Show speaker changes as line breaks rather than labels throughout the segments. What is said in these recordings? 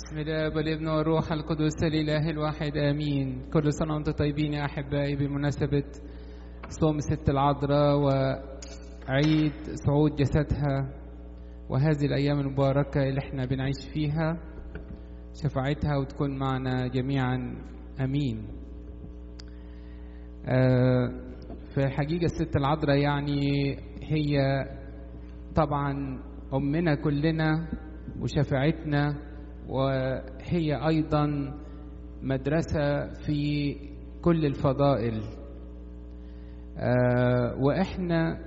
بسم الله والابن والروح القدس الإله الواحد آمين كل سنة وأنتم طيبين يا أحبائي بمناسبة صوم الست العذراء وعيد صعود جسدها وهذه الأيام المباركة اللي احنا بنعيش فيها شفاعتها وتكون معنا جميعا أمين آه، في الحقيقة الست العذراء يعني هي طبعا أمنا كلنا وشفاعتنا وهي أيضا مدرسة في كل الفضائل آه، وإحنا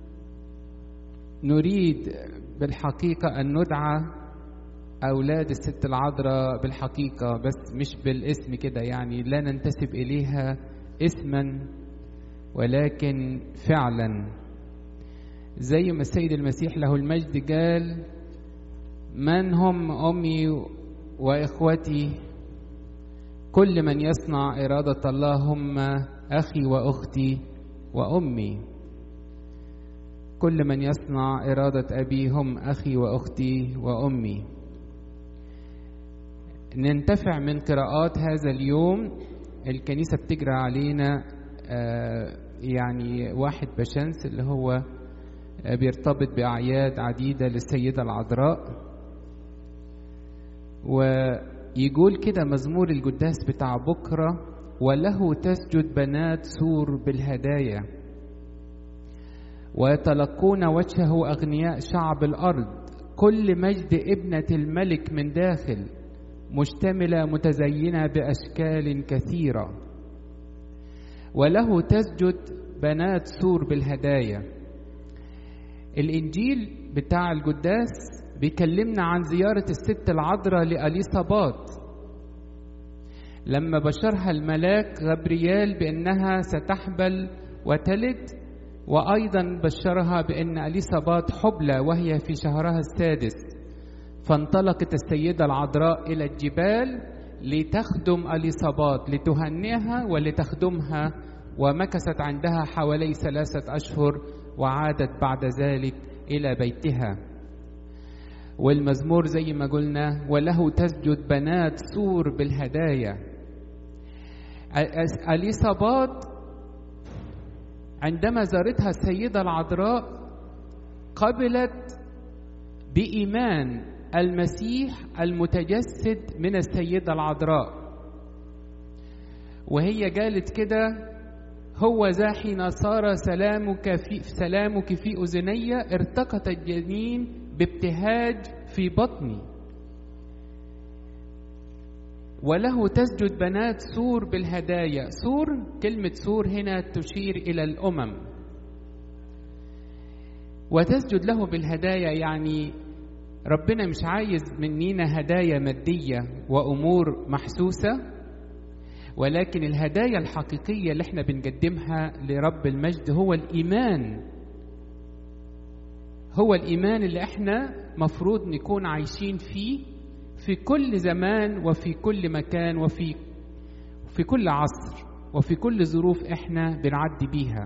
نريد بالحقيقة أن ندعى أولاد الست العذراء بالحقيقة بس مش بالاسم كده يعني لا ننتسب إليها اسما ولكن فعلا زي ما السيد المسيح له المجد قال من هم امي واخوتي كل من يصنع اراده الله هم اخي واختي وامي كل من يصنع اراده ابي هم اخي واختي وامي ننتفع من قراءات هذا اليوم الكنيسه بتجرى علينا آه يعني واحد بشمس اللي هو بيرتبط بأعياد عديدة للسيدة العذراء ويقول كده مزمور القداس بتاع بكرة وله تسجد بنات سور بالهدايا ويتلقون وجهه أغنياء شعب الأرض كل مجد ابنة الملك من داخل مشتملة متزينة بأشكال كثيرة وله تسجد بنات سور بالهدايا الإنجيل بتاع القداس بيكلمنا عن زيارة الست العذراء لأليصابات لما بشرها الملاك غبريال بأنها ستحبل وتلد وأيضا بشرها بأن أليصابات حبلى وهي في شهرها السادس فانطلقت السيدة العذراء إلى الجبال لتخدم أليصابات لتهنئها ولتخدمها ومكثت عندها حوالي ثلاثة أشهر وعادت بعد ذلك إلى بيتها والمزمور زي ما قلنا وله تسجد بنات سور بالهدايا أليصابات عندما زارتها السيدة العذراء قبلت بإيمان المسيح المتجسد من السيدة العذراء وهي قالت كده هو ذا حين صار سلامك في سلامك في أذني ارتقت الجنين بابتهاج في بطني وله تسجد بنات سور بالهدايا سور كلمة سور هنا تشير إلى الأمم وتسجد له بالهدايا يعني ربنا مش عايز منينا هدايا مادية وأمور محسوسة ولكن الهدايا الحقيقية اللي احنا بنقدمها لرب المجد هو الإيمان هو الإيمان اللي احنا مفروض نكون عايشين فيه في كل زمان وفي كل مكان وفي في كل عصر وفي كل ظروف احنا بنعدي بيها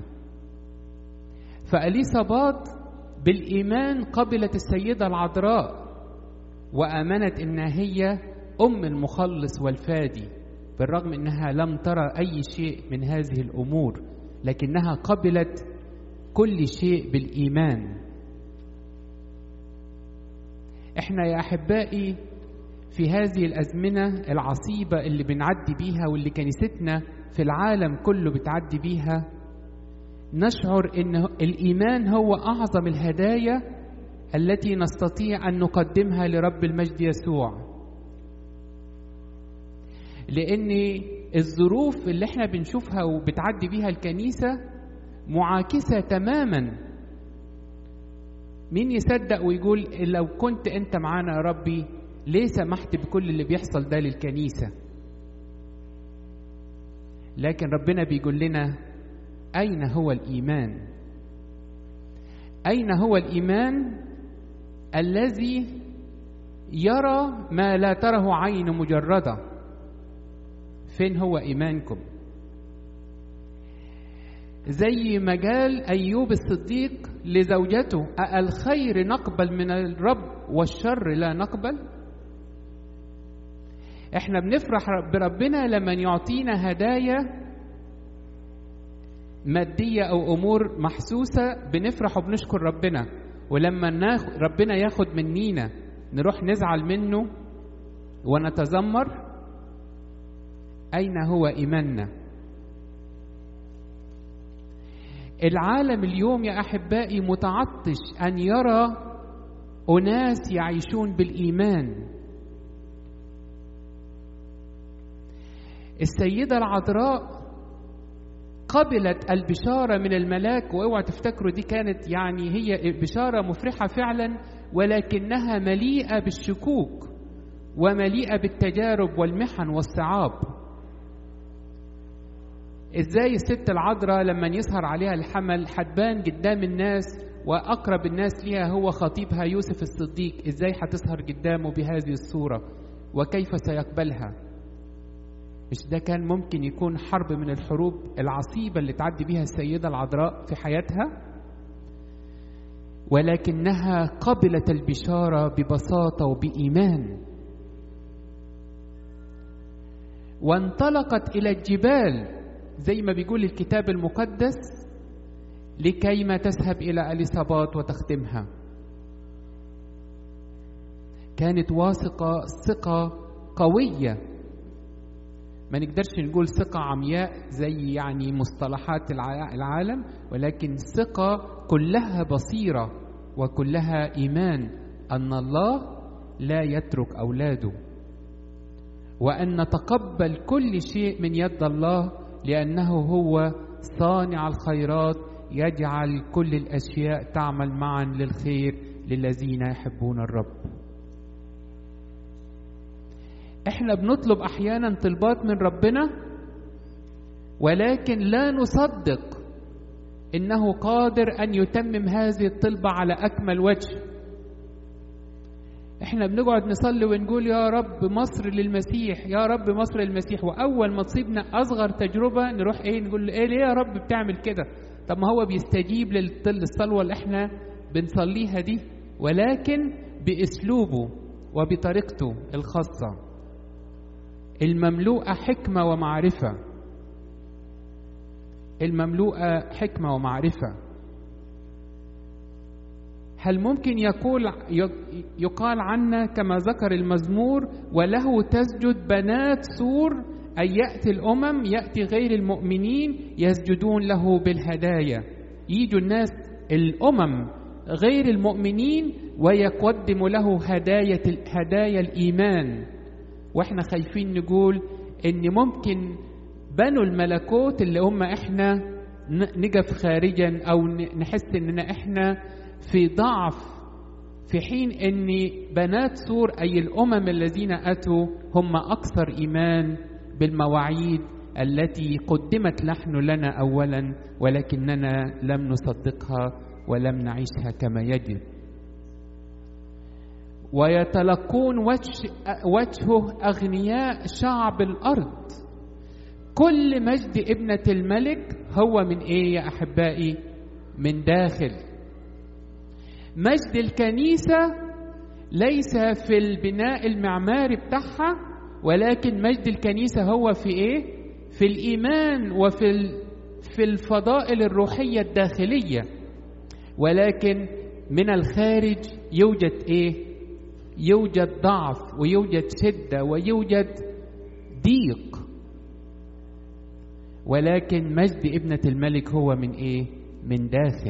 فأليصابات بالإيمان قبلت السيدة العذراء وآمنت إنها هي أم المخلص والفادي بالرغم انها لم ترى اي شيء من هذه الامور لكنها قبلت كل شيء بالايمان احنا يا احبائي في هذه الازمنه العصيبه اللي بنعدي بيها واللي كنيستنا في العالم كله بتعدي بيها نشعر ان الايمان هو اعظم الهدايا التي نستطيع ان نقدمها لرب المجد يسوع لان الظروف اللي احنا بنشوفها وبتعدي بيها الكنيسه معاكسه تماما مين يصدق ويقول لو كنت انت معانا يا ربي ليه سمحت بكل اللي بيحصل ده للكنيسه لكن ربنا بيقول لنا اين هو الايمان اين هو الايمان الذي يرى ما لا تره عين مجرده فين هو ايمانكم زي ما قال ايوب الصديق لزوجته الخير نقبل من الرب والشر لا نقبل احنا بنفرح بربنا لما يعطينا هدايا مادية أو أمور محسوسة بنفرح وبنشكر ربنا ولما ناخد ربنا ياخد منينا نروح نزعل منه ونتذمر أين هو إيماننا العالم اليوم يا أحبائي متعطش أن يرى أناس يعيشون بالإيمان السيدة العذراء قبلت البشارة من الملاك واوعى تفتكروا دي كانت يعني هي بشارة مفرحة فعلا ولكنها مليئة بالشكوك ومليئة بالتجارب والمحن والصعاب ازاي الست العذراء لما يظهر عليها الحمل هتبان قدام الناس واقرب الناس ليها هو خطيبها يوسف الصديق ازاي هتظهر قدامه بهذه الصورة وكيف سيقبلها مش ده كان ممكن يكون حرب من الحروب العصيبة اللي تعدي بها السيدة العذراء في حياتها ولكنها قبلت البشارة ببساطة وبإيمان وانطلقت إلى الجبال زي ما بيقول الكتاب المقدس لكي ما تذهب إلى أليصابات وتخدمها كانت واثقة ثقة قوية ما نقدرش نقول ثقة عمياء زي يعني مصطلحات العالم ولكن ثقة كلها بصيرة وكلها إيمان أن الله لا يترك أولاده وأن نتقبل كل شيء من يد الله لأنه هو صانع الخيرات يجعل كل الأشياء تعمل معا للخير للذين يحبون الرب احنا بنطلب احيانا طلبات من ربنا ولكن لا نصدق انه قادر ان يتمم هذه الطلبه على اكمل وجه احنا بنقعد نصلي ونقول يا رب مصر للمسيح يا رب مصر للمسيح واول ما تصيبنا اصغر تجربه نروح ايه نقول ايه ليه يا رب بتعمل كده طب ما هو بيستجيب للصلوه اللي احنا بنصليها دي ولكن باسلوبه وبطريقته الخاصه المملوءة حكمة ومعرفة المملوءة حكمة ومعرفة هل ممكن يقول يقال عنا كما ذكر المزمور وله تسجد بنات سور أي يأتي الأمم يأتي غير المؤمنين يسجدون له بالهدايا يجوا الناس الأمم غير المؤمنين ويقدم له هدايا هدايا الإيمان واحنا خايفين نقول ان ممكن بنو الملكوت اللي هم احنا نقف خارجا او نحس اننا احنا في ضعف في حين ان بنات سور اي الامم الذين اتوا هم اكثر ايمان بالمواعيد التي قدمت نحن لنا اولا ولكننا لم نصدقها ولم نعيشها كما يجب ويتلقون وجه وجهه أغنياء شعب الأرض كل مجد ابنة الملك هو من إيه يا أحبائي من داخل مجد الكنيسة ليس في البناء المعماري بتاعها ولكن مجد الكنيسة هو في إيه في الإيمان وفي في الفضائل الروحية الداخلية ولكن من الخارج يوجد إيه يوجد ضعف ويوجد شدة ويوجد ضيق ولكن مجد ابنة الملك هو من ايه؟ من داخل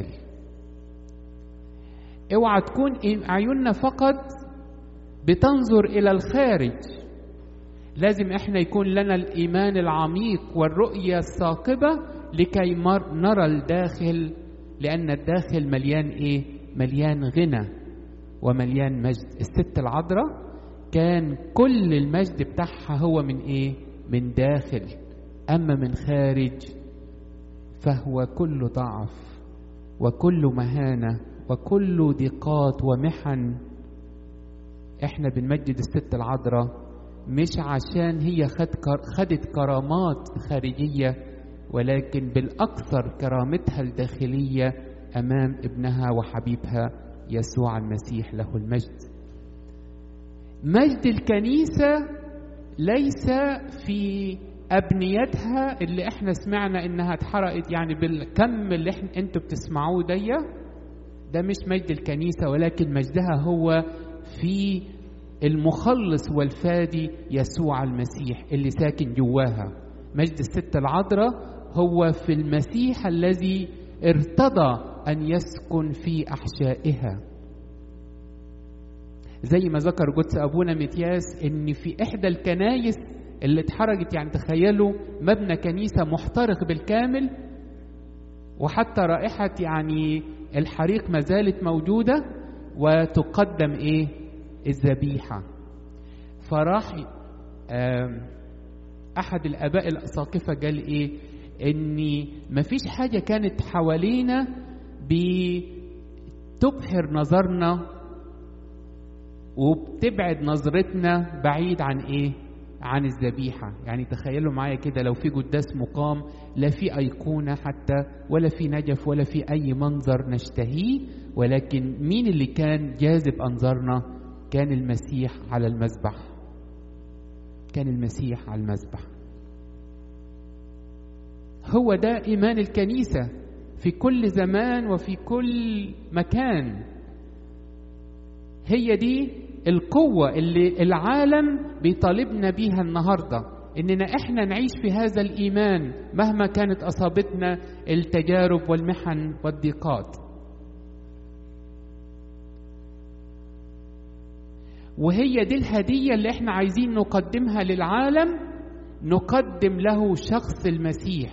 اوعى تكون اعيننا فقط بتنظر الى الخارج لازم احنا يكون لنا الايمان العميق والرؤية الثاقبة لكي نرى الداخل لان الداخل مليان ايه؟ مليان غنى ومليان مجد الست العذراء كان كل المجد بتاعها هو من ايه من داخل اما من خارج فهو كل ضعف وكل مهانه وكل ضيقات ومحن احنا بنمجد الست العذراء مش عشان هي خد خدت كرامات خارجيه ولكن بالاكثر كرامتها الداخليه امام ابنها وحبيبها يسوع المسيح له المجد مجد الكنيسة ليس في ابنيتها اللي احنا سمعنا انها اتحرقت يعني بالكم اللي احنا انتوا بتسمعوه دي ده مش مجد الكنيسه ولكن مجدها هو في المخلص والفادي يسوع المسيح اللي ساكن جواها مجد الست العذراء هو في المسيح الذي ارتضى ان يسكن في احشائها زي ما ذكر قدس ابونا متياس ان في احدى الكنايس اللي اتحرجت يعني تخيلوا مبنى كنيسه محترق بالكامل وحتى رائحه يعني الحريق ما زالت موجوده وتقدم ايه الذبيحه فراح احد الاباء الاساقفه قال ايه ان مفيش حاجه كانت حوالينا بتبهر نظرنا وبتبعد نظرتنا بعيد عن ايه عن الذبيحة يعني تخيلوا معايا كده لو في قداس مقام لا في أيقونة حتى ولا في نجف ولا في أي منظر نشتهيه ولكن مين اللي كان جاذب أنظارنا كان المسيح على المذبح كان المسيح على المذبح هو ده إيمان الكنيسة في كل زمان وفي كل مكان هي دي القوة اللي العالم بيطالبنا بيها النهاردة إننا إحنا نعيش في هذا الإيمان مهما كانت أصابتنا التجارب والمحن والضيقات وهي دي الهدية اللي إحنا عايزين نقدمها للعالم نقدم له شخص المسيح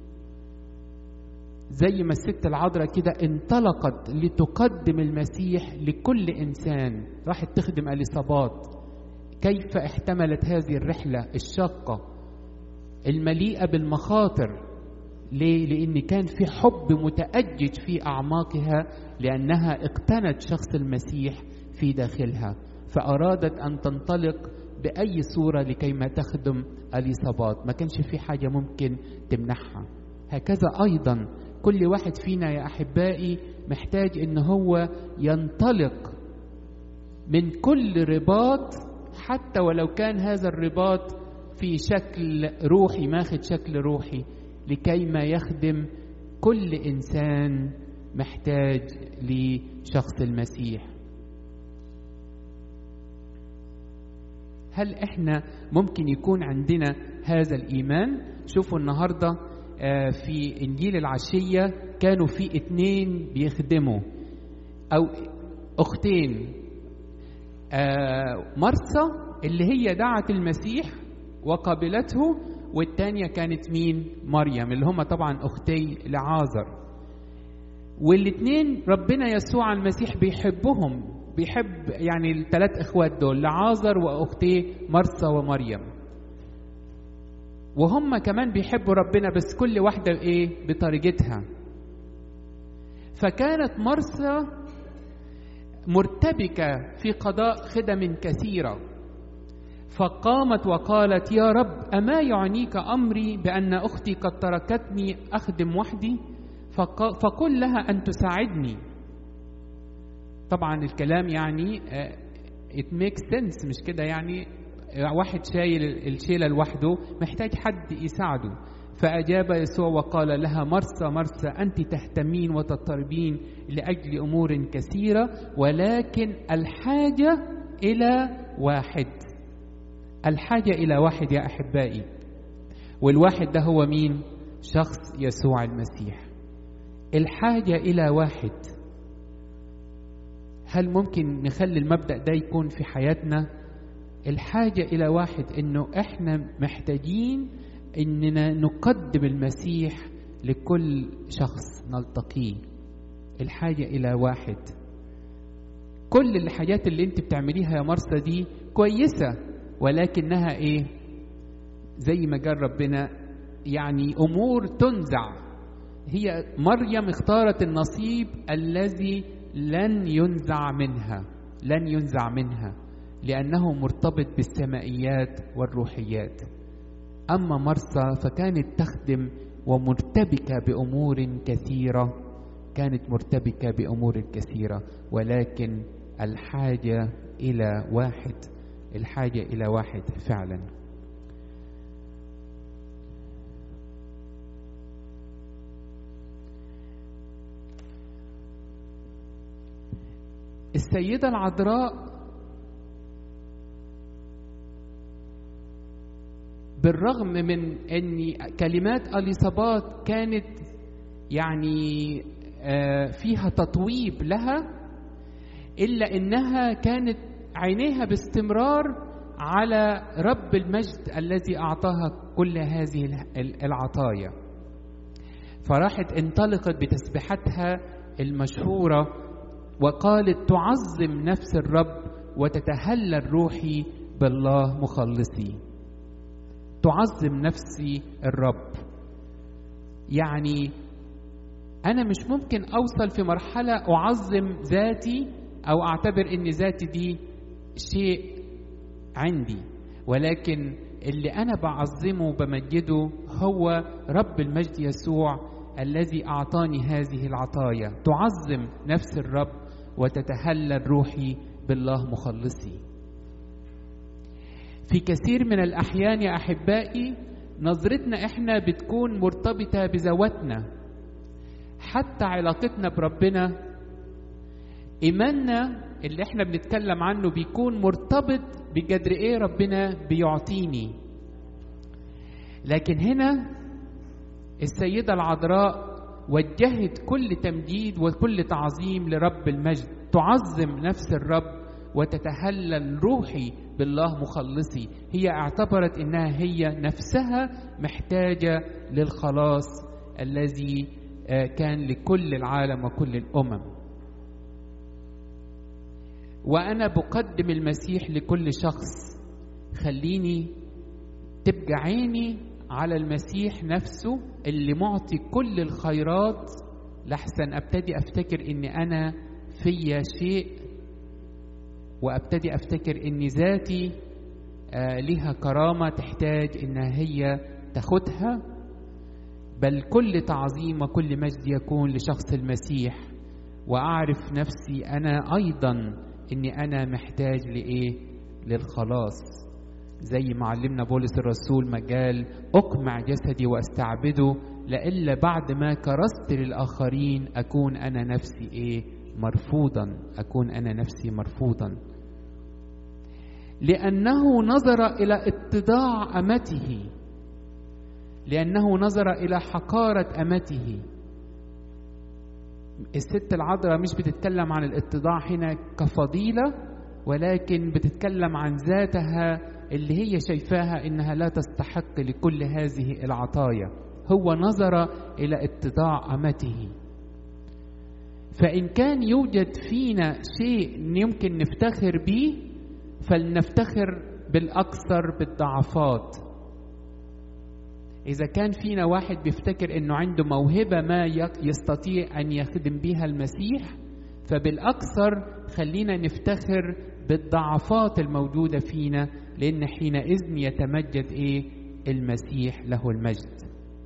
زي ما الست العذراء كده انطلقت لتقدم المسيح لكل انسان راحت تخدم اليصابات كيف احتملت هذه الرحله الشاقه المليئه بالمخاطر ليه لان كان في حب متاجج في اعماقها لانها اقتنت شخص المسيح في داخلها فارادت ان تنطلق باي صوره لكي ما تخدم اليصابات ما كانش في حاجه ممكن تمنعها هكذا ايضا كل واحد فينا يا احبائي محتاج ان هو ينطلق من كل رباط حتى ولو كان هذا الرباط في شكل روحي ماخد شكل روحي لكي ما يخدم كل انسان محتاج لشخص المسيح هل احنا ممكن يكون عندنا هذا الايمان شوفوا النهارده في انجيل العشيه كانوا في اتنين بيخدموا او اختين مرسى اللي هي دعت المسيح وقبلته والتانية كانت مين مريم اللي هم طبعا اختي لعازر والاتنين ربنا يسوع المسيح بيحبهم بيحب يعني الثلاث اخوات دول لعازر واختيه مرسى ومريم وهم كمان بيحبوا ربنا بس كل واحدة ايه بطريقتها فكانت مرسى مرتبكة في قضاء خدم كثيرة فقامت وقالت يا رب أما يعنيك أمري بأن أختي قد تركتني أخدم وحدي فقل لها أن تساعدني طبعا الكلام يعني it makes sense مش كده يعني واحد شايل الشيله لوحده محتاج حد يساعده فأجاب يسوع وقال لها مرسى مرسى أنت تهتمين وتضطربين لأجل أمور كثيرة ولكن الحاجة إلى واحد الحاجة إلى واحد يا أحبائي والواحد ده هو مين؟ شخص يسوع المسيح الحاجة إلى واحد هل ممكن نخلي المبدأ ده يكون في حياتنا؟ الحاجة إلى واحد إنه إحنا محتاجين إننا نقدم المسيح لكل شخص نلتقيه الحاجة إلى واحد كل الحاجات اللي أنت بتعمليها يا مرسى دي كويسة ولكنها إيه زي ما قال ربنا يعني أمور تنزع هي مريم اختارت النصيب الذي لن ينزع منها لن ينزع منها لأنه مرتبط بالسمائيات والروحيات أما مرسى فكانت تخدم ومرتبكة بأمور كثيرة كانت مرتبكة بأمور كثيرة ولكن الحاجة إلى واحد الحاجة إلى واحد فعلا السيدة العذراء بالرغم من ان كلمات اليصابات كانت يعني فيها تطويب لها الا انها كانت عينيها باستمرار على رب المجد الذي اعطاها كل هذه العطايا فراحت انطلقت بتسبيحتها المشهوره وقالت تعظم نفس الرب وتتهلل روحي بالله مخلصي تعظم نفسي الرب يعني انا مش ممكن اوصل في مرحله اعظم ذاتي او اعتبر ان ذاتي دي شيء عندي ولكن اللي انا بعظمه وبمجده هو رب المجد يسوع الذي اعطاني هذه العطايا تعظم نفس الرب وتتهلل روحي بالله مخلصي في كثير من الاحيان يا احبائي نظرتنا احنا بتكون مرتبطه بذواتنا حتى علاقتنا بربنا ايماننا اللي احنا بنتكلم عنه بيكون مرتبط بقدر ايه ربنا بيعطيني لكن هنا السيدة العذراء وجهت كل تمجيد وكل تعظيم لرب المجد تعظم نفس الرب وتتهلل روحي بالله مخلصي هي اعتبرت انها هي نفسها محتاجه للخلاص الذي كان لكل العالم وكل الامم وانا بقدم المسيح لكل شخص خليني تبقى عيني على المسيح نفسه اللي معطي كل الخيرات لحسن ابتدي افتكر ان انا فيا شيء وابتدي افتكر ان ذاتي آه لها كرامه تحتاج انها هي تاخدها بل كل تعظيم وكل مجد يكون لشخص المسيح واعرف نفسي انا ايضا اني انا محتاج لايه للخلاص زي ما علمنا بولس الرسول ما قال اقمع جسدي واستعبده لئلا بعد ما كرست للاخرين اكون انا نفسي ايه مرفوضا اكون انا نفسي مرفوضا لانه نظر الى اتضاع امته لانه نظر الى حقاره امته الست العذراء مش بتتكلم عن الاتضاع هنا كفضيله ولكن بتتكلم عن ذاتها اللي هي شايفاها انها لا تستحق لكل هذه العطايا هو نظر الى اتضاع امته فان كان يوجد فينا شيء يمكن نفتخر به فلنفتخر بالاكثر بالضعفات اذا كان فينا واحد بيفتكر انه عنده موهبه ما يستطيع ان يخدم بها المسيح فبالاكثر خلينا نفتخر بالضعفات الموجوده فينا لان حينئذ يتمجد ايه المسيح له المجد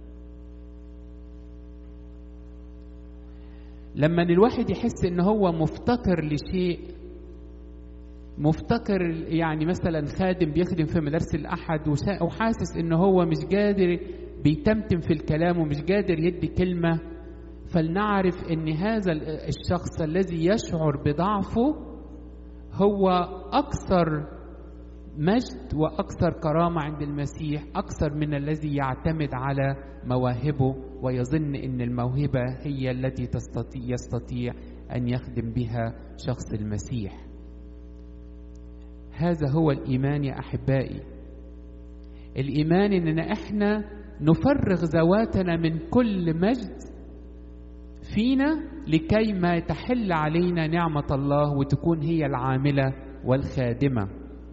لما الواحد يحس ان هو مفتقر لشيء مفتقر يعني مثلا خادم بيخدم في مدارس الاحد وحاسس ان هو مش قادر بيتمتم في الكلام ومش قادر يدي كلمه فلنعرف ان هذا الشخص الذي يشعر بضعفه هو اكثر مجد واكثر كرامه عند المسيح اكثر من الذي يعتمد على مواهبه ويظن ان الموهبه هي التي تستطيع يستطيع ان يخدم بها شخص المسيح هذا هو الايمان يا احبائي الايمان اننا احنا نفرغ ذواتنا من كل مجد فينا لكي ما تحل علينا نعمه الله وتكون هي العامله والخادمه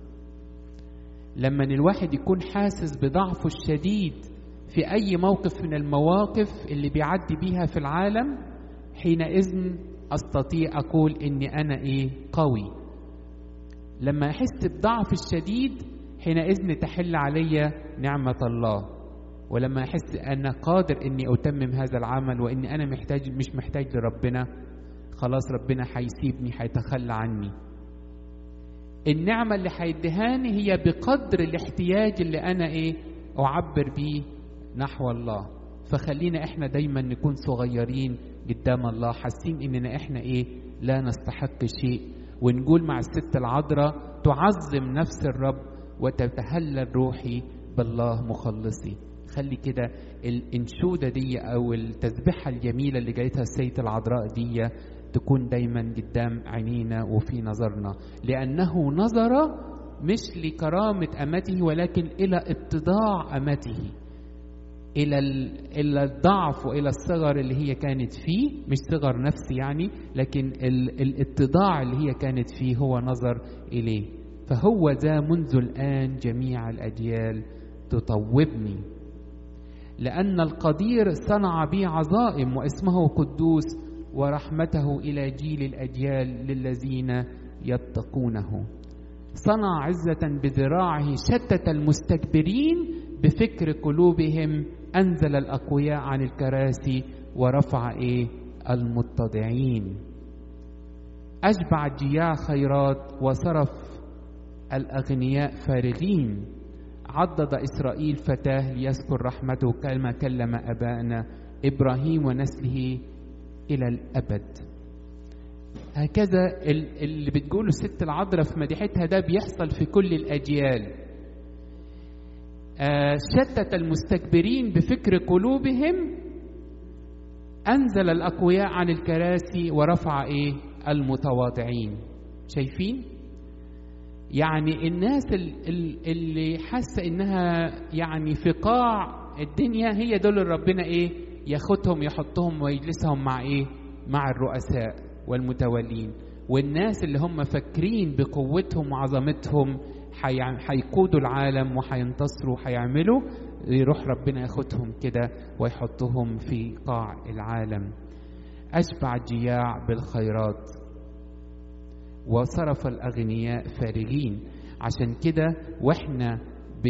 لما الواحد يكون حاسس بضعفه الشديد في اي موقف من المواقف اللي بيعدي بيها في العالم حينئذ استطيع اقول اني انا ايه قوي لما احس بضعف الشديد حينئذ تحل علي نعمه الله ولما احس انا قادر اني اتمم هذا العمل واني انا محتاج مش محتاج لربنا خلاص ربنا هيسيبني هيتخلى عني النعمة اللي هيديهاني هي بقدر الاحتياج اللي أنا إيه أعبر بيه نحو الله فخلينا إحنا دايما نكون صغيرين قدام الله حاسين إننا إحنا إيه لا نستحق شيء ونقول مع الست العذراء تعظم نفس الرب وتتهلل روحي بالله مخلصي خلي كده الانشوده دي او التسبيحه الجميله اللي جايتها السيده العذراء دي تكون دايما قدام عينينا وفي نظرنا لانه نظر مش لكرامه امته ولكن الى اتضاع امته الى الى الضعف والى الصغر اللي هي كانت فيه مش صغر نفسي يعني لكن الاتضاع اللي هي كانت فيه هو نظر اليه فهو ذا منذ الان جميع الاجيال تطوبني لان القدير صنع بي عظائم واسمه قدوس ورحمته الى جيل الاجيال للذين يتقونه صنع عزه بذراعه شتت المستكبرين بفكر قلوبهم انزل الاقوياء عن الكراسي ورفع ايه المتضعين اشبع الجياع خيرات وصرف الاغنياء فارغين عضد اسرائيل فتاه ليذكر رحمته كما كلم ابائنا ابراهيم ونسله الى الابد هكذا اللي بتقوله الست العذراء في مديحتها ده بيحصل في كل الاجيال آه شتت المستكبرين بفكر قلوبهم انزل الاقوياء عن الكراسي ورفع ايه المتواضعين شايفين يعني الناس اللي حاسه انها يعني في قاع الدنيا هي دول اللي ربنا ايه ياخدهم يحطهم ويجلسهم مع ايه مع الرؤساء والمتولين والناس اللي هم فاكرين بقوتهم وعظمتهم هيقودوا العالم وهينتصروا وهيعملوا يروح ربنا ياخدهم كده ويحطهم في قاع العالم أشبع الجياع بالخيرات وصرف الأغنياء فارغين عشان كده وإحنا ب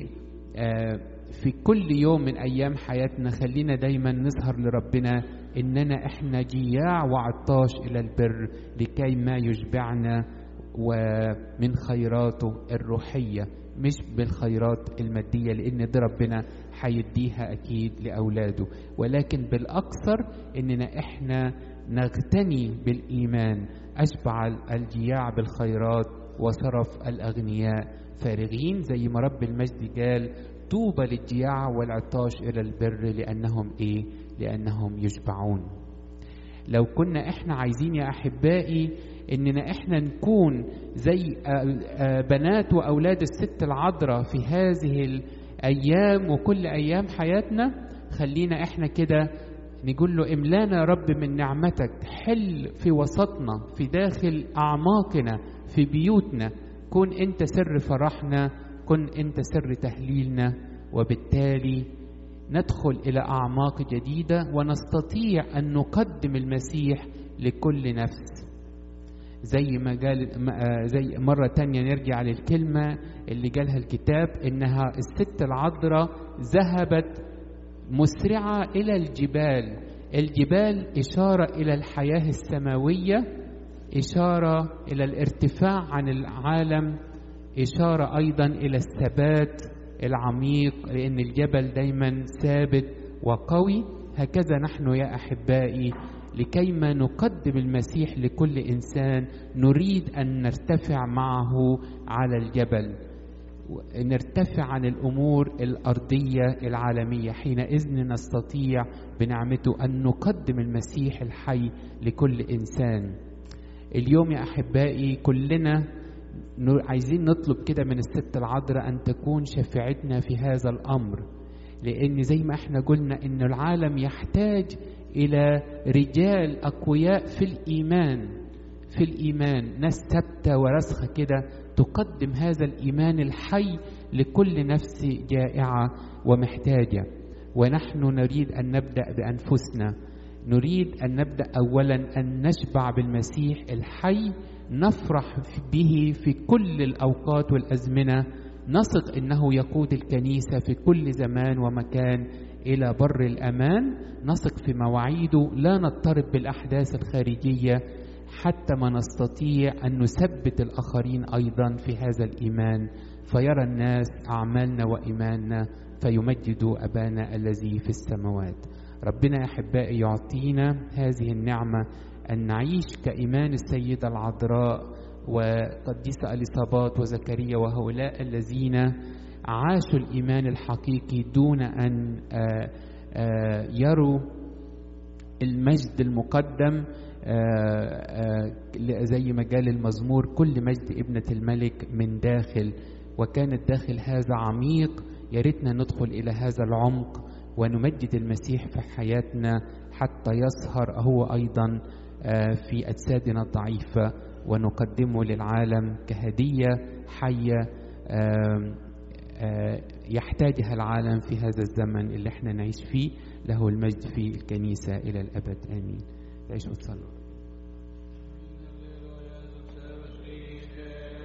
في كل يوم من أيام حياتنا خلينا دايما نظهر لربنا إننا إحنا جياع وعطاش إلى البر لكي ما يشبعنا ومن خيراته الروحية مش بالخيرات المادية لأن دي ربنا هيديها أكيد لأولاده ولكن بالأكثر إننا إحنا نغتني بالإيمان أشبع الجياع بالخيرات وصرف الأغنياء فارغين زي ما رب المجد قال طوبى للجياع والعطاش إلى البر لأنهم إيه؟ لأنهم يشبعون لو كنا إحنا عايزين يا أحبائي إننا إحنا نكون زي بنات وأولاد الست العذراء في هذه الأيام وكل أيام حياتنا خلينا إحنا كده نقول له املانا يا رب من نعمتك حل في وسطنا في داخل أعماقنا في بيوتنا كن أنت سر فرحنا كن أنت سر تهليلنا وبالتالي ندخل إلى أعماق جديدة ونستطيع أن نقدم المسيح لكل نفس زي ما قال زي مرة تانية نرجع للكلمة اللي قالها الكتاب إنها الست العذراء ذهبت مسرعة إلى الجبال الجبال إشارة إلى الحياة السماوية إشارة إلى الارتفاع عن العالم إشارة أيضا إلى الثبات العميق لأن الجبل دايما ثابت وقوي هكذا نحن يا أحبائي لكيما نقدم المسيح لكل إنسان نريد أن نرتفع معه على الجبل نرتفع عن الامور الارضيه العالميه حينئذ نستطيع بنعمته ان نقدم المسيح الحي لكل انسان اليوم يا احبائي كلنا عايزين نطلب كده من الست العذراء ان تكون شفاعتنا في هذا الامر لان زي ما احنا قلنا ان العالم يحتاج الى رجال اقوياء في الايمان في الايمان ناس ثابته وراسخه كده تقدم هذا الايمان الحي لكل نفس جائعه ومحتاجه ونحن نريد ان نبدا بانفسنا نريد ان نبدا اولا ان نشبع بالمسيح الحي نفرح به في كل الاوقات والازمنه نثق انه يقود الكنيسه في كل زمان ومكان الى بر الامان نثق في مواعيده لا نضطرب بالاحداث الخارجيه حتى ما نستطيع ان نثبت الاخرين ايضا في هذا الايمان فيرى الناس اعمالنا وايماننا فيمجدوا ابانا الذي في السماوات ربنا يا احبائي يعطينا هذه النعمه ان نعيش كايمان السيده العذراء وقديسة اليصابات وزكريا وهؤلاء الذين عاشوا الإيمان الحقيقي دون أن يروا المجد المقدم زي ما قال المزمور كل مجد ابنة الملك من داخل وكان الداخل هذا عميق يا ريتنا ندخل إلى هذا العمق ونمجد المسيح في حياتنا حتى يسهر هو أيضا في أجسادنا الضعيفة ونقدمه للعالم كهدية حية يحتاجها العالم في هذا الزمن اللي احنا نعيش فيه له المجد في الكنيسة إلى الأبد آمين تعيشوا وتصلوا